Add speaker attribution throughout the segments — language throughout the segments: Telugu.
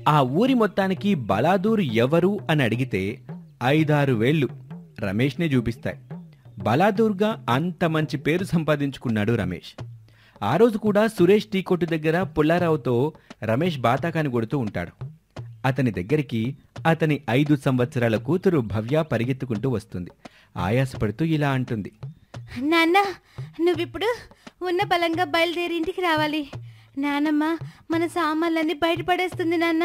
Speaker 1: ఆ ఊరి మొత్తానికి బలాదూర్ ఎవరు అని అడిగితే ఐదారు వేళ్ళు రమేష్నే చూపిస్తాయి బలాదూర్గా అంత మంచి పేరు సంపాదించుకున్నాడు రమేష్ ఆ రోజు కూడా సురేష్ టీ కొట్టు దగ్గర పుల్లారావుతో రమేష్ బాతాకాని కొడుతూ ఉంటాడు అతని దగ్గరికి అతని ఐదు సంవత్సరాల కూతురు భవ్య పరిగెత్తుకుంటూ వస్తుంది ఆయాసపడుతూ ఇలా అంటుంది
Speaker 2: నాన్న నువ్విప్పుడు ఉన్న బలంగా బయలుదేరి ఇంటికి రావాలి నానమ్మ మన సామాన్లన్నీ బయటపడేస్తుంది నాన్న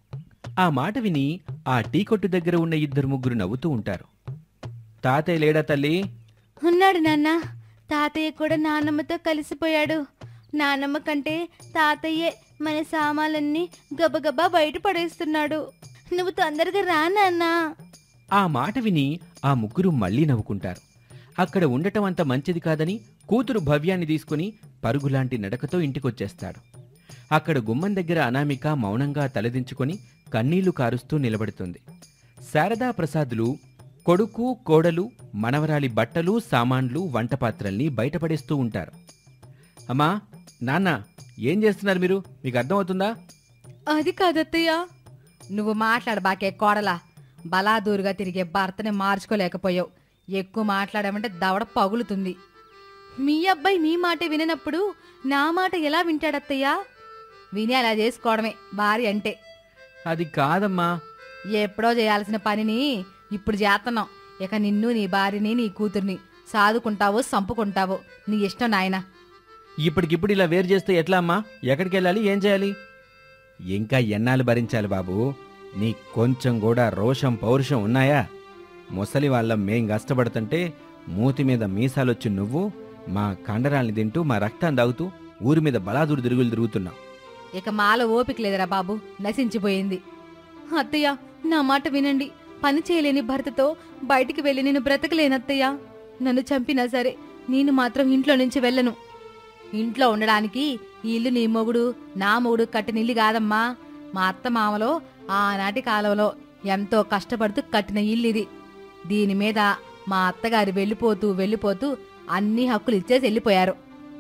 Speaker 1: ఆ మాట విని ఆ టీ కొట్టు దగ్గర ఉన్న ఇద్దరు ముగ్గురు నవ్వుతూ ఉంటారు తాతయ్య లేడా తల్లి
Speaker 2: ఉన్నాడు నాన్న తాతయ్య కూడా నానమ్మతో కలిసిపోయాడు నానమ్మ కంటే తాతయ్యే మన సామాన్లన్నీ గబగబా బయట పడేస్తున్నాడు నువ్వు తొందరగా రా నాన్న
Speaker 1: ఆ మాట విని ఆ ముగ్గురు మళ్ళీ నవ్వుకుంటారు అక్కడ ఉండటం అంత మంచిది కాదని కూతురు భవ్యాన్ని తీసుకుని పరుగులాంటి నడకతో ఇంటికొచ్చేస్తాడు అక్కడ గుమ్మం దగ్గర అనామిక మౌనంగా తలదించుకొని కన్నీళ్లు కారుస్తూ నిలబడుతుంది శారదా ప్రసాదులు కొడుకు కోడలు మనవరాలి బట్టలు సామాన్లు వంటపాత్రల్ని బయటపడేస్తూ ఉంటారు అమ్మా నాన్న ఏం చేస్తున్నారు మీరు మీకు అర్థమవుతుందా
Speaker 2: అది కాదత్తయ్య
Speaker 3: నువ్వు మాట్లాడబాకే కోడలా బలాదూరుగా తిరిగే భర్తని మార్చుకోలేకపోయావు ఎక్కువ మాట్లాడామంటే దవడ పగులుతుంది
Speaker 2: మీ అబ్బాయి మీ మాట విననప్పుడు నా మాట ఎలా వింటాడత్తయ్యా
Speaker 3: విని అలా చేసుకోవడమే భార్య అంటే
Speaker 1: అది కాదమ్మా
Speaker 3: ఎప్పుడో చేయాల్సిన పనిని ఇప్పుడు చేస్తున్నాం ఇక నిన్ను నీ భార్యని నీ కూతుర్ని సాదుకుంటావో సంపుకుంటావో నీ ఇష్టం నాయనా
Speaker 1: ఇప్పటికిప్పుడు ఇలా వేరు చేస్తే ఎట్లా అమ్మా ఎక్కడికి వెళ్ళాలి ఏం చేయాలి ఇంకా ఎన్నాళ్ళు భరించాలి బాబు నీ కొంచెం కూడా రోషం పౌరుషం ఉన్నాయా ముసలి వాళ్ళ మేం కష్టపడుతుంటే మూతి మీద మీసాలొచ్చి నువ్వు మా కండరాల్ని తింటూ మా రక్తాన్ని తాగుతూ ఊరి మీద బలాదూరు తిరుగులు తిరుగుతున్నావు
Speaker 3: ఇక మాలో ఓపిక లేదురా బాబు నశించిపోయింది
Speaker 2: అత్తయ్య నా మాట వినండి పని చేయలేని భర్తతో బయటికి వెళ్ళి నేను బ్రతకలేనత్తయ్య నన్ను చంపినా సరే నేను మాత్రం ఇంట్లో నుంచి వెళ్ళను
Speaker 3: ఇంట్లో ఉండడానికి ఈ ఇల్లు నీ మొగుడు నా మొగుడు కట్టిన ఇల్లు కాదమ్మా మా అత్త మామలో ఆనాటి కాలంలో ఎంతో కష్టపడుతూ కట్టిన ఇల్లు ఇది దీని మీద మా అత్తగారు వెళ్ళిపోతూ వెళ్ళిపోతూ అన్ని హక్కులు ఇచ్చేసి వెళ్ళిపోయారు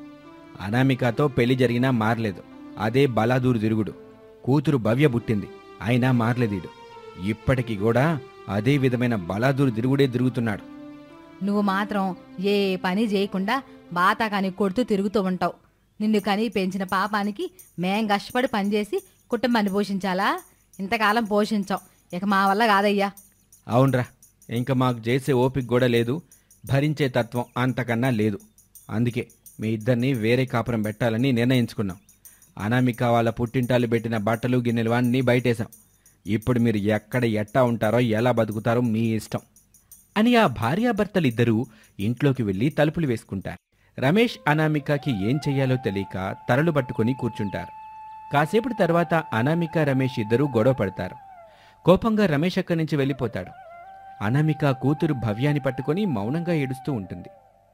Speaker 1: అనామికతో పెళ్లి జరిగినా మారలేదు అదే బలాదూరు తిరుగుడు కూతురు భవ్య పుట్టింది అయినా మారలేదీడు ఇప్పటికి కూడా అదే విధమైన బలాదూరు తిరుగుడే తిరుగుతున్నాడు
Speaker 3: నువ్వు మాత్రం ఏ పని చేయకుండా బాతాకాని కొడుతూ తిరుగుతూ ఉంటావు నిన్ను కని పెంచిన పాపానికి మేం కష్టపడి పనిచేసి కుటుంబాన్ని పోషించాలా ఇంతకాలం పోషించాం ఇక మా వల్ల కాదయ్యా
Speaker 1: అవునరా ఇంకా మాకు చేసే ఓపిక కూడా లేదు భరించే తత్వం అంతకన్నా లేదు అందుకే మీ ఇద్దరిని వేరే కాపురం పెట్టాలని నిర్ణయించుకున్నాం అనామిక వాళ్ళ పుట్టింటాలు పెట్టిన బట్టలు గిన్నెలు అన్నీ బయటేశాం ఇప్పుడు మీరు ఎక్కడ ఎట్టా ఉంటారో ఎలా బతుకుతారో మీ ఇష్టం అని ఆ భార్యాభర్తలిద్దరూ ఇంట్లోకి వెళ్ళి తలుపులు వేసుకుంటారు రమేష్ అనామికకి ఏం చెయ్యాలో తెలియక తలలు పట్టుకుని కూర్చుంటారు కాసేపటి తర్వాత అనామిక రమేష్ ఇద్దరూ గొడవ పడతారు కోపంగా రమేష్ అక్కడి నుంచి వెళ్ళిపోతాడు అనామిక కూతురు భవ్యాన్ని పట్టుకొని మౌనంగా ఏడుస్తూ ఉంటుంది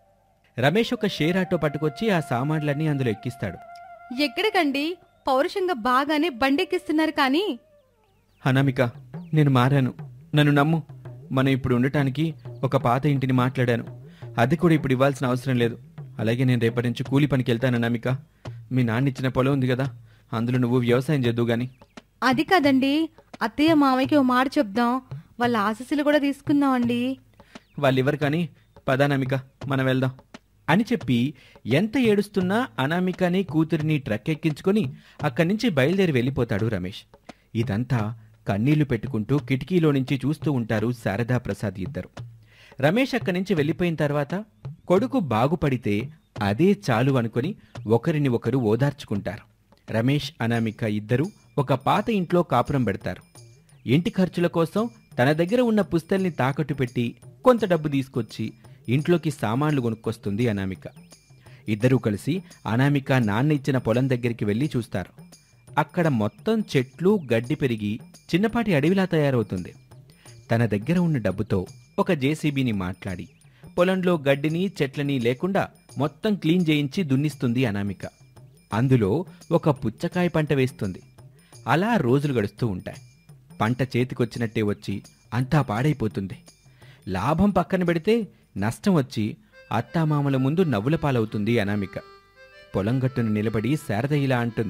Speaker 1: రమేష్ ఒక షేర్ ఆటో పట్టుకొచ్చి ఆ సామాన్లన్నీ అందులో ఎక్కిస్తాడు
Speaker 2: ఎక్కడికండి పౌరుషంగా బాగానే బండెక్కిస్తున్నారు కానీ
Speaker 1: అనామిక నేను మారాను నన్ను నమ్ము మనం ఇప్పుడు ఉండటానికి ఒక పాత ఇంటిని మాట్లాడాను అది కూడా ఇప్పుడు ఇవ్వాల్సిన అవసరం లేదు అలాగే నేను రేపటి నుంచి కూలి పనికి వెళ్తాను అనామిక మీ నాన్న ఇచ్చిన పొలం ఉంది కదా అందులో నువ్వు వ్యవసాయం చేద్దు గాని
Speaker 2: అది కాదండి అత్తయ్య మామయ్యకి ఓ మాట చెప్దాం వాళ్ళ ఆశీస్సులు కూడా తీసుకుందామండి
Speaker 1: వాళ్ళివ్వరు కానీ పదానామిక మనం వెళ్దాం అని చెప్పి ఎంత ఏడుస్తున్నా అనామికని కూతురిని ట్రక్ ఎక్కించుకొని అక్కడి నుంచి బయలుదేరి వెళ్ళిపోతాడు రమేష్ ఇదంతా కన్నీళ్లు పెట్టుకుంటూ కిటికీలో నుంచి చూస్తూ ఉంటారు శారదా ప్రసాద్ ఇద్దరు రమేష్ అక్కడి నుంచి వెళ్ళిపోయిన తర్వాత కొడుకు బాగుపడితే అదే చాలు అనుకొని ఒకరిని ఒకరు ఓదార్చుకుంటారు రమేష్ అనామిక ఇద్దరు ఒక పాత ఇంట్లో కాపురం పెడతారు ఇంటి ఖర్చుల కోసం తన దగ్గర ఉన్న పుస్తల్ని తాకట్టు పెట్టి కొంత డబ్బు తీసుకొచ్చి ఇంట్లోకి సామాన్లు కొనుక్కొస్తుంది అనామిక ఇద్దరూ కలిసి అనామిక నాన్న ఇచ్చిన పొలం దగ్గరికి వెళ్ళి చూస్తారు అక్కడ మొత్తం చెట్లు గడ్డి పెరిగి చిన్నపాటి అడవిలా తయారవుతుంది తన దగ్గర ఉన్న డబ్బుతో ఒక జేసీబీని మాట్లాడి పొలంలో గడ్డిని చెట్లని లేకుండా మొత్తం క్లీన్ చేయించి దున్నిస్తుంది అనామిక అందులో ఒక పుచ్చకాయ పంట వేస్తుంది అలా రోజులు గడుస్తూ ఉంటాయి పంట చేతికొచ్చినట్టే వచ్చి అంతా పాడైపోతుంది లాభం పక్కన పెడితే నష్టం వచ్చి అత్తామామల ముందు నవ్వుల పాలవుతుంది అనామిక పొలం గట్టున నిలబడి శారద ఇలా అంటుంది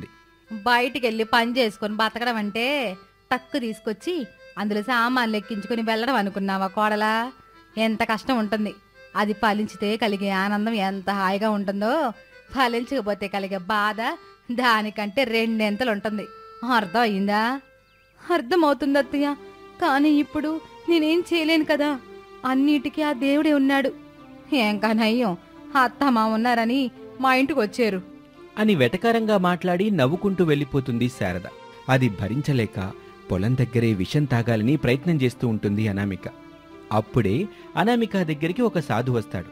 Speaker 3: బయటికి వెళ్ళి పని చేసుకొని బతకడం అంటే తక్కు తీసుకొచ్చి అందులో సామాన్లు ఎక్కించుకొని వెళ్ళడం అనుకున్నావా కోడలా ఎంత కష్టం ఉంటుంది అది ఫలించితే కలిగే ఆనందం ఎంత హాయిగా ఉంటుందో ఫలించకపోతే కలిగే బాధ దానికంటే రెండెంతలు ఉంటుంది అర్థం అయిందా
Speaker 2: అర్థమవుతుంది అత్తయ్య కానీ ఇప్పుడు నేనేం చేయలేను కదా అన్నిటికీ ఆ దేవుడే ఉన్నాడు
Speaker 3: ఏం కానయ్యం అత్త మా ఉన్నారని మా ఇంటికి వచ్చారు
Speaker 1: అని వెటకారంగా మాట్లాడి నవ్వుకుంటూ వెళ్ళిపోతుంది శారద అది భరించలేక పొలం దగ్గరే విషం తాగాలని ప్రయత్నం చేస్తూ ఉంటుంది అనామిక అప్పుడే అనామిక దగ్గరికి ఒక సాధు వస్తాడు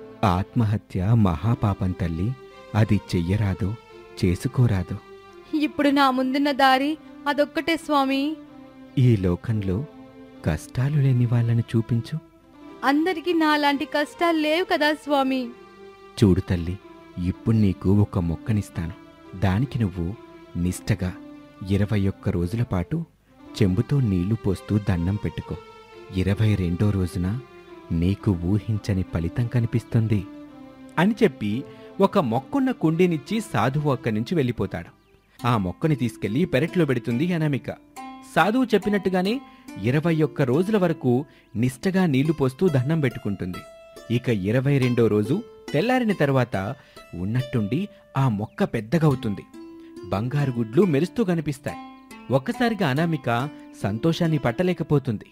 Speaker 1: ఆత్మహత్య మహాపాపం తల్లి అది చెయ్యరాదు చేసుకోరాదు
Speaker 2: ఇప్పుడు నా ముందున్న దారి అదొక్కటే స్వామి
Speaker 1: ఈ లోకంలో కష్టాలు లేని వాళ్ళని చూపించు
Speaker 2: అందరికీ నాలాంటి కష్టాలు లేవు కదా స్వామి
Speaker 1: చూడు తల్లి ఇప్పుడు నీకు ఒక మొక్కనిస్తాను దానికి నువ్వు నిష్టగా ఇరవై ఒక్క రోజుల పాటు చెంబుతో నీళ్లు పోస్తూ దండం పెట్టుకో ఇరవై రెండో రోజున నీకు ఊహించని ఫలితం కనిపిస్తుంది అని చెప్పి ఒక మొక్కున్న కుండీనిచ్చి సాధువు అక్కడి నుంచి వెళ్ళిపోతాడు ఆ మొక్కని తీసుకెళ్లి పెరట్లో పెడుతుంది అనామిక సాధువు చెప్పినట్టుగానే ఇరవై ఒక్క రోజుల వరకు నిష్టగా నీళ్లు పోస్తూ దండం పెట్టుకుంటుంది ఇక ఇరవై రెండో రోజు తెల్లారిన తర్వాత ఉన్నట్టుండి ఆ మొక్క పెద్దగవుతుంది బంగారు గుడ్లు మెరుస్తూ కనిపిస్తాయి ఒక్కసారిగా అనామిక సంతోషాన్ని పట్టలేకపోతుంది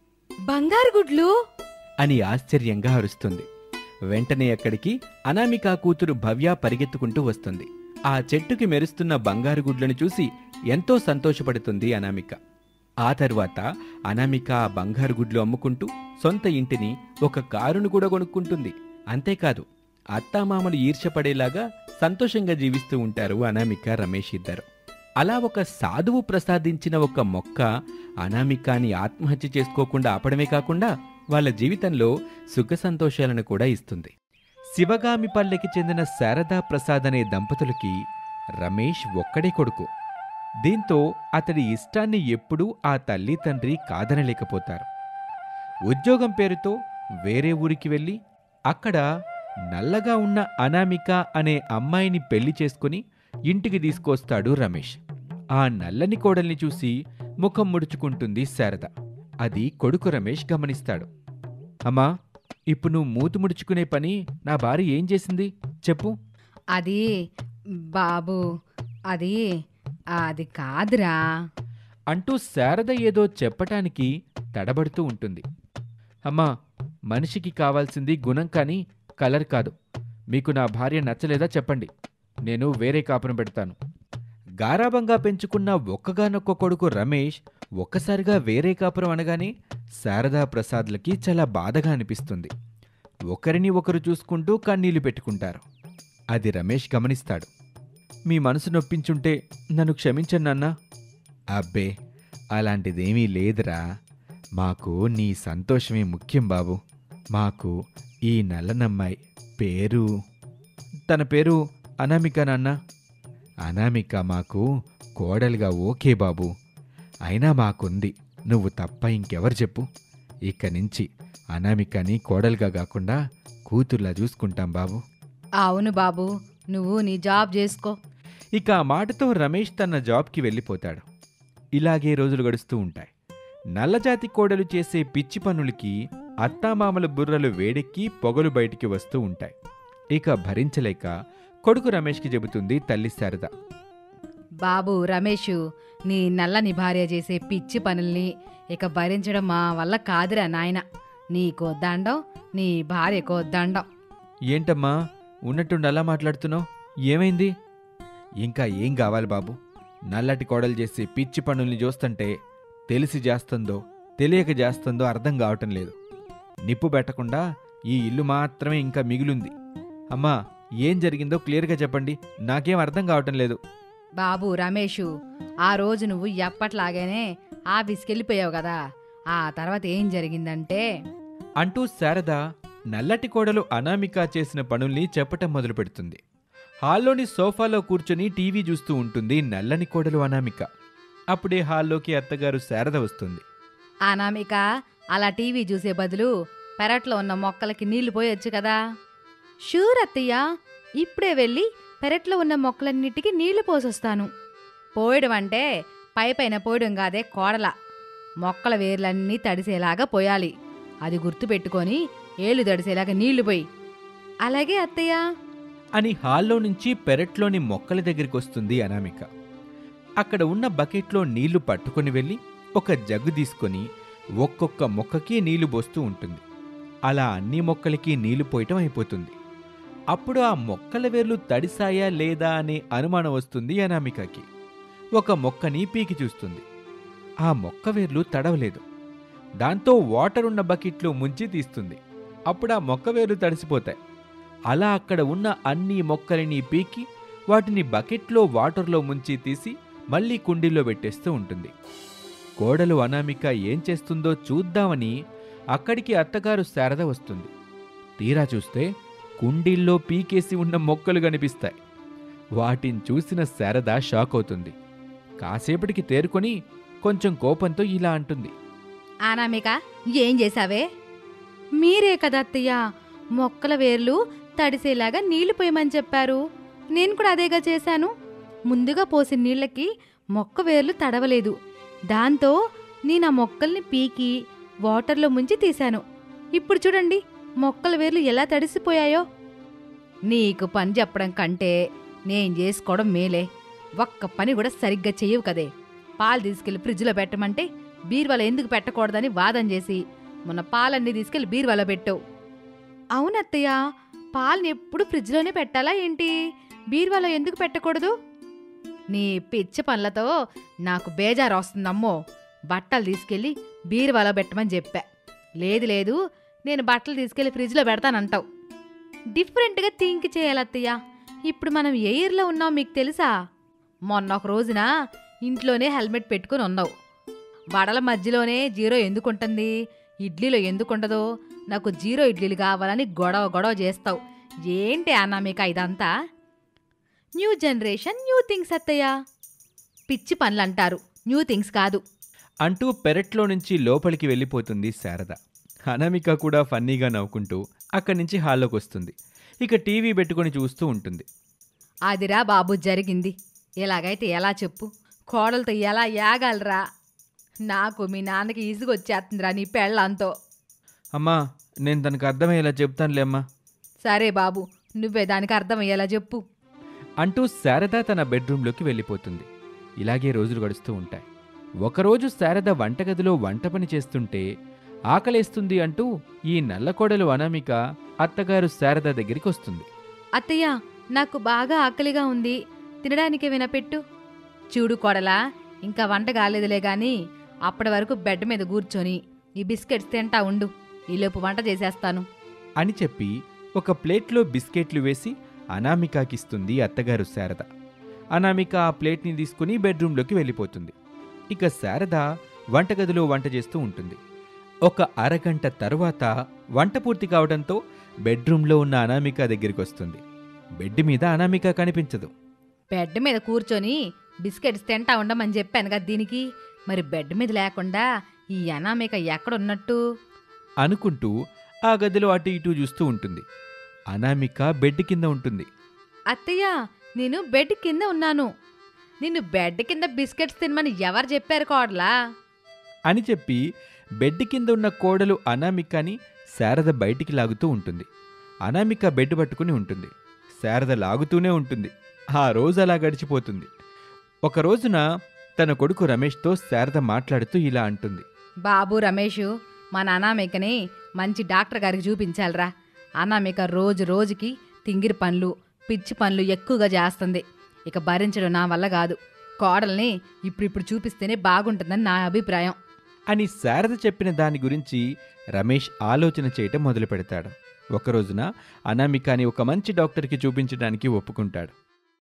Speaker 2: బంగారు గుడ్లు
Speaker 1: అని ఆశ్చర్యంగా అరుస్తుంది వెంటనే అక్కడికి అనామిక కూతురు భవ్య పరిగెత్తుకుంటూ వస్తుంది ఆ చెట్టుకి మెరుస్తున్న బంగారు గుడ్లను చూసి ఎంతో సంతోషపడుతుంది అనామిక ఆ తరువాత అనామిక ఆ బంగారు గుడ్లు అమ్ముకుంటూ సొంత ఇంటిని ఒక కారును కూడా కొనుక్కుంటుంది అంతేకాదు అత్తామామలు ఈర్ష్యపడేలాగా సంతోషంగా జీవిస్తూ ఉంటారు అనామిక రమేష్ ఇద్దరు అలా ఒక సాధువు ప్రసాదించిన ఒక మొక్క అనామికాని ఆత్మహత్య చేసుకోకుండా ఆపడమే కాకుండా వాళ్ళ జీవితంలో సుఖ సంతోషాలను కూడా ఇస్తుంది శివగామిపల్లెకి చెందిన శారదా ప్రసాద్ అనే దంపతులకి రమేష్ ఒక్కడే కొడుకు దీంతో అతడి ఇష్టాన్ని ఎప్పుడూ ఆ తల్లి తండ్రి కాదనలేకపోతారు ఉద్యోగం పేరుతో వేరే ఊరికి వెళ్ళి అక్కడ నల్లగా ఉన్న అనామిక అనే అమ్మాయిని పెళ్లి చేసుకుని ఇంటికి తీసుకొస్తాడు రమేష్ ఆ నల్లని కోడల్ని చూసి ముఖం ముడుచుకుంటుంది శారద అది కొడుకు రమేష్ గమనిస్తాడు అమ్మా ఇప్పుడు నువ్వు మూతి ముడుచుకునే పని నా భార్య ఏం చేసింది చెప్పు
Speaker 3: అది బాబు అది అది కాదురా
Speaker 1: అంటూ శారద ఏదో చెప్పటానికి తడబడుతూ ఉంటుంది అమ్మా మనిషికి కావాల్సింది గుణం కానీ కలర్ కాదు మీకు నా భార్య నచ్చలేదా చెప్పండి నేను వేరే కాపురం పెడతాను గారాబంగా పెంచుకున్న ఒక్కగానొక్క కొడుకు రమేష్ ఒక్కసారిగా వేరే కాపురం అనగానే శారదా ప్రసాద్లకి చాలా బాధగా అనిపిస్తుంది ఒకరిని ఒకరు చూసుకుంటూ కన్నీళ్లు పెట్టుకుంటారు అది రమేష్ గమనిస్తాడు మీ మనసు నొప్పించుంటే నన్ను క్షమించండి నాన్నా అబ్బే అలాంటిదేమీ లేదురా మాకు నీ సంతోషమే ముఖ్యం బాబు మాకు ఈ నల్లనమ్మాయి పేరు తన పేరు అనామిక నాన్న అనామిక మాకు కోడలుగా ఓకే బాబు అయినా మాకుంది నువ్వు తప్ప ఇంకెవరు చెప్పు ఇక నుంచి అనామికని కోడలుగా కాకుండా కూతుర్లా చూసుకుంటాం బాబు
Speaker 3: అవును బాబు నువ్వు నీ జాబ్ చేసుకో
Speaker 1: ఇక ఆ మాటతో రమేష్ తన జాబ్కి వెళ్ళిపోతాడు ఇలాగే రోజులు గడుస్తూ ఉంటాయి నల్లజాతి కోడలు చేసే పిచ్చి పనులకి అత్తామామల బుర్రలు వేడెక్కి పొగలు బయటికి వస్తూ ఉంటాయి ఇక భరించలేక కొడుకు రమేష్కి చెబుతుంది తల్లి శారద
Speaker 3: బాబు రమేషు నీ నల్లని భార్య చేసే పిచ్చి పనుల్ని ఇక భరించడం మా వల్ల కాదురా నాయన నీకో దండం నీ భార్యకో దండం
Speaker 1: ఏంటమ్మా ఉన్నట్టుండి అలా మాట్లాడుతున్నావు ఏమైంది ఇంకా ఏం కావాలి బాబు నల్లటి కోడలు చేసే పిచ్చి పనుల్ని చూస్తుంటే తెలిసి చేస్తుందో తెలియక చేస్తుందో అర్థం కావటం లేదు నిప్పు పెట్టకుండా ఈ ఇల్లు మాత్రమే ఇంకా మిగిలింది అమ్మా ఏం జరిగిందో క్లియర్గా చెప్పండి నాకేం అర్థం కావటం లేదు
Speaker 3: బాబు రమేషు ఆ రోజు నువ్వు ఎప్పట్లాగానే ఆఫీస్కి వెళ్ళిపోయావు కదా ఆ తర్వాత ఏం జరిగిందంటే
Speaker 1: అంటూ శారద నల్లటి కోడలు అనామిక చేసిన పనుల్ని చెప్పటం మొదలుపెడుతుంది హాల్లోని సోఫాలో కూర్చొని టీవీ చూస్తూ ఉంటుంది నల్లని కోడలు అనామిక అప్పుడే హాల్లోకి అత్తగారు శారద వస్తుంది
Speaker 3: అనామిక అలా టీవీ చూసే బదులు పెరట్లో ఉన్న మొక్కలకి నీళ్లు పోయొచ్చు కదా
Speaker 2: షూర్ అత్తయ్య ఇప్పుడే వెళ్ళి పెరట్లో ఉన్న మొక్కలన్నిటికీ నీళ్లు పోసొస్తాను
Speaker 3: పోయడం అంటే పై పైన పోయడం కాదే కోడల మొక్కల వేర్లన్నీ తడిసేలాగా పోయాలి అది గుర్తుపెట్టుకొని ఏళ్ళు తడిసేలాగా నీళ్లు పోయి అలాగే అత్తయ్య
Speaker 1: అని హాల్లో నుంచి పెరట్లోని మొక్కల దగ్గరికి వస్తుంది అనామిక అక్కడ ఉన్న బకెట్లో నీళ్లు పట్టుకొని వెళ్ళి ఒక జగ్గు తీసుకొని ఒక్కొక్క మొక్కకి నీళ్లు పోస్తూ ఉంటుంది అలా అన్ని మొక్కలకి నీళ్లు పోయటం అయిపోతుంది అప్పుడు ఆ మొక్కల వేర్లు తడిసాయా లేదా అనే అనుమానం వస్తుంది అనామికకి ఒక మొక్కని పీకి చూస్తుంది ఆ మొక్క వేర్లు తడవలేదు దాంతో వాటర్ ఉన్న బకెట్లో ముంచి తీస్తుంది అప్పుడు ఆ మొక్క వేర్లు తడిసిపోతాయి అలా అక్కడ ఉన్న అన్ని మొక్కలని పీకి వాటిని బకెట్లో వాటర్లో ముంచి తీసి మళ్ళీ కుండీలో పెట్టేస్తూ ఉంటుంది కోడలు అనామిక ఏం చేస్తుందో చూద్దామని అక్కడికి అత్తగారు శారద వస్తుంది తీరా చూస్తే కుండీల్లో పీకేసి ఉన్న మొక్కలు కనిపిస్తాయి వాటిని చూసిన శారద షాక్ అవుతుంది కాసేపటికి తేరుకొని కొంచెం కోపంతో ఇలా అంటుంది
Speaker 3: అనామిక ఏం చేశావే మీరే కదా అత్తయ్య మొక్కల వేర్లు తడిసేలాగా నీళ్లు పోయమని చెప్పారు నేను కూడా అదేగా చేశాను ముందుగా పోసిన నీళ్ళకి మొక్క వేర్లు తడవలేదు దాంతో నేను ఆ మొక్కల్ని పీకి వాటర్లో ముంచి తీశాను ఇప్పుడు చూడండి మొక్కల వేర్లు ఎలా తడిసిపోయాయో నీకు పని చెప్పడం కంటే నేను చేసుకోవడం మేలే ఒక్క పని కూడా సరిగ్గా చెయ్యవు కదే పాలు తీసుకెళ్లి ఫ్రిడ్జ్లో పెట్టమంటే బీరువాలో ఎందుకు పెట్టకూడదని వాదన చేసి మొన్న పాలన్నీ తీసుకెళ్లి బీరువాలో పెట్టావు అవునత్తయ్య పాలని ఎప్పుడు ఫ్రిడ్జ్లోనే పెట్టాలా ఏంటి బీరువాలో ఎందుకు పెట్టకూడదు నీ పిచ్చి పనులతో నాకు బేజారు వస్తుందమ్మో బట్టలు తీసుకెళ్ళి బీరువాలో పెట్టమని చెప్పా లేదు లేదు నేను బట్టలు తీసుకెళ్లి ఫ్రిడ్జ్లో పెడతానంటావు డిఫరెంట్గా థింక్ చేయాలత్తయ్య ఇప్పుడు మనం ఏ ఇయర్లో ఉన్నాం మీకు తెలుసా మొన్న ఒక రోజున ఇంట్లోనే హెల్మెట్ పెట్టుకుని ఉన్నావు వడల మధ్యలోనే జీరో ఎందుకుంటుంది ఇడ్లీలో ఎందుకుండదో నాకు జీరో ఇడ్లీలు కావాలని గొడవ గొడవ చేస్తావు ఏంటి అనామిక ఇదంతా న్యూ జనరేషన్ న్యూ థింగ్స్ అత్తయ్య పిచ్చి పనులు అంటారు న్యూ థింగ్స్ కాదు
Speaker 1: అంటూ పెరట్లో నుంచి లోపలికి వెళ్ళిపోతుంది శారద అనామిక కూడా ఫన్నీగా నవ్వుకుంటూ అక్కడి నుంచి హాల్లోకి వస్తుంది ఇక టీవీ పెట్టుకొని చూస్తూ ఉంటుంది
Speaker 3: అదిరా బాబు జరిగింది ఎలాగైతే ఎలా చెప్పు కోడలతో ఎలా యాగలరా నాకు మీ నాన్నకి ఈసుగొచ్చేస్తుందిరా నీ పెళ్ళంతో
Speaker 1: అమ్మా నేను తనకు అర్థమయ్యేలా చెప్తానులే అమ్మా
Speaker 3: సరే బాబు నువ్వే దానికి అర్థమయ్యేలా చెప్పు
Speaker 1: అంటూ శారద తన బెడ్రూంలోకి వెళ్ళిపోతుంది ఇలాగే రోజులు గడుస్తూ ఉంటాయి ఒకరోజు శారద వంటగదిలో వంట పని చేస్తుంటే ఆకలేస్తుంది అంటూ ఈ నల్లకోడలు అనామిక అత్తగారు శారద దగ్గరికి వస్తుంది
Speaker 3: అత్తయ్య నాకు బాగా ఆకలిగా ఉంది తినడానికి వినపెట్టు చూడు కోడలా ఇంకా వంట కాలేదులే గాని అప్పటి వరకు బెడ్ మీద కూర్చొని ఈ బిస్కెట్స్ తింటా ఉండు ఈలోపు వంట చేసేస్తాను
Speaker 1: అని చెప్పి ఒక ప్లేట్లో బిస్కెట్లు వేసి అనామికాకిస్తుంది అత్తగారు శారద అనామిక ఆ ప్లేట్ని తీసుకుని బెడ్రూంలోకి వెళ్ళిపోతుంది ఇక శారద వంటగదిలో వంట చేస్తూ ఉంటుంది ఒక అరగంట తరువాత వంట పూర్తి కావడంతో బెడ్రూంలో ఉన్న అనామిక దగ్గరికి వస్తుంది బెడ్ మీద అనామిక కనిపించదు
Speaker 3: బెడ్ మీద కూర్చొని బిస్కెట్స్ తింటా ఉండమని చెప్పాను కదా దీనికి మరి బెడ్ మీద లేకుండా ఈ అనామిక ఎక్కడున్నట్టు
Speaker 1: అనుకుంటూ ఆ గదిలో అటు ఇటు చూస్తూ ఉంటుంది అనామిక బెడ్ కింద ఉంటుంది
Speaker 3: అత్తయ్య నేను బెడ్ కింద ఉన్నాను నిన్ను బెడ్ కింద బిస్కెట్స్ తినమని ఎవరు చెప్పారు కోడలా
Speaker 1: అని చెప్పి బెడ్ కింద ఉన్న కోడలు అనామికని శారద బయటికి లాగుతూ ఉంటుంది అనామిక బెడ్ పట్టుకుని ఉంటుంది శారద లాగుతూనే ఉంటుంది ఆ రోజు అలా గడిచిపోతుంది ఒక రోజున తన కొడుకు రమేష్తో శారద మాట్లాడుతూ ఇలా అంటుంది
Speaker 3: బాబు రమేష్ మన అనామికని మంచి డాక్టర్ గారికి చూపించాలిరా అనామిక రోజు రోజుకి తింగిరి పనులు పిచ్చి పనులు ఎక్కువగా చేస్తుంది ఇక భరించడం నా వల్ల కాదు కోడల్ని ఇప్పుడిప్పుడు చూపిస్తేనే బాగుంటుందని నా అభిప్రాయం
Speaker 1: అని శారద చెప్పిన దాని గురించి రమేష్ ఆలోచన చేయటం మొదలు పెడతాడు ఒక రోజున అనామికని ఒక మంచి డాక్టర్కి చూపించడానికి ఒప్పుకుంటాడు